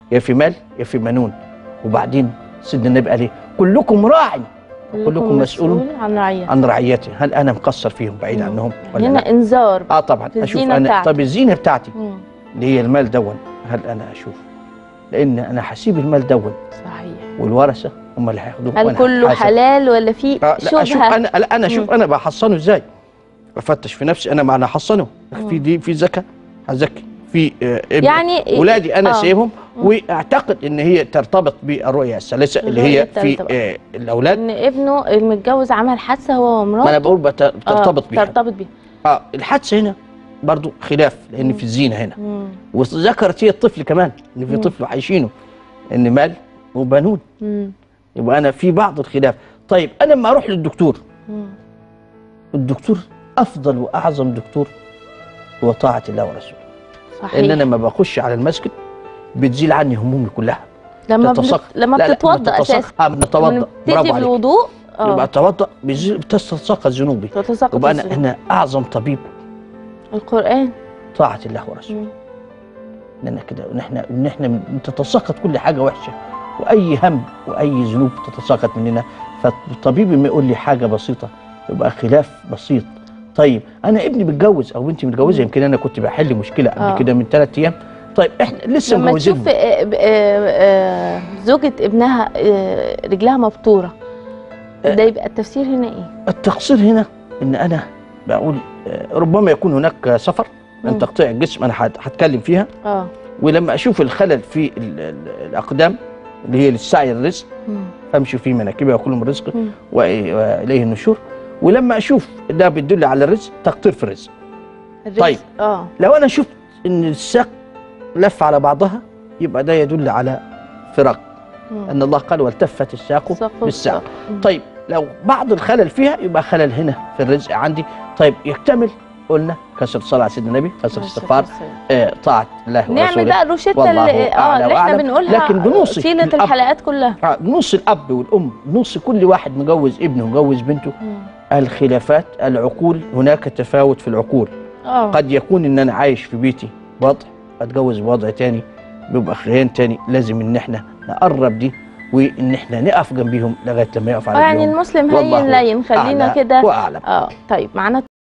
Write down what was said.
يا في مال يا في منون وبعدين سيدنا النبي قال ايه كلكم راع كلكم مسؤول عن رعيته عن رعيته هل انا مقصر فيهم بعيد مم. عنهم ولا هنا لا انذار اه طبعا في اشوف الزينة انا بتاعتي. طب الزينه بتاعتي مم. اللي هي المال دون هل انا اشوف لان انا هسيب المال دون صحيح والورثه هم اللي هياخدوه هل وأنا كله هحاسب. حلال ولا في آه لا اشوف شبهه انا لا انا اشوف انا بحصنه ازاي بفتش في نفسي انا ما انا هحصنه في دي في زكاه هزكي في آه ابن يعني ولادي انا آه. سايبهم واعتقد ان هي ترتبط بالرؤيه الثالثه اللي الرؤية هي في الثالثة آه الاولاد ان ابنه المتجوز عمل حادثه هو ما انا ومراته بقول بت- بترتبط آه بيها ترتبط بيها اه الحادثه هنا برضو خلاف لان في الزينه هنا مم. وذكرت هي الطفل كمان ان في مم. طفل عايشينه ان مال وبنون مم. يبقى انا في بعض الخلاف طيب انا لما اروح للدكتور مم. الدكتور افضل واعظم دكتور هو طاعه الله ورسوله صحيح ان انا لما بخش على المسجد بتزيل عني همومي كلها لما تتسق- بنت... لما لا لا، بتتوضا بتتسق- اساسا اه بنتوضا بنبتدي برافو عليك بالوضوء يبقى اه اتوضا بيزيل- بتتساقط ذنوبي تتساقط يبقى انا الذنوب. هنا اعظم طبيب القران طاعه الله ورسوله مم. ان انا كده ان احنا ان احنا تتساقط كل حاجه وحشه واي هم واي ذنوب تتساقط مننا فالطبيب ما يقول لي حاجه بسيطه يبقى خلاف بسيط طيب انا ابني متجوز او بنتي متجوزه يمكن انا كنت بحل مشكله قبل آه. كده من ثلاث ايام طيب احنا لسه لما تشوف مجوزينهم آه، آه، آه، زوجة ابنها آه، رجلها مبتورة ده يبقى التفسير هنا ايه؟ التقصير هنا ان انا بقول آه، ربما يكون هناك سفر مم. من تقطيع الجسم انا هت- هتكلم فيها اه ولما اشوف الخلل في ال- ال- الاقدام اللي هي للسعي الرزق مم. فامشي في مناكبها وكل من رزق مم. وإ- واليه النشور ولما اشوف ده بيدل على الرزق تقطير في الرزق الرزق. طيب. اه لو انا شفت ان الساق لف على بعضها يبقى ده يدل على فراق مم. ان الله قال والتفت الساق ساق بالساق وساق. مم. طيب لو بعض الخلل فيها يبقى خلل هنا في الرزق عندي طيب يكتمل قلنا كسر الصلاه على سيدنا النبي كسر الاستغفار آه طاعه الله نعمل ورسوله بقى الروشته والله اللي اه أعلى اللي احنا وأعلم. بنقولها لكن بنوصي طيله الأب. الحلقات كلها آه، نص الاب والام نص كل واحد مجوز ابنه مجوز بنته مم. الخلافات العقول هناك تفاوت في العقول اه قد يكون ان انا عايش في بيتي وضع اتجوز بوضع تاني بيبقى خيان تاني لازم ان احنا نقرب دي وان احنا نقف جنبيهم لغايه لما يقف آه، على يعني رجلهم. المسلم والله هين لين خلينا أعلى كده واعلم اه طيب معانا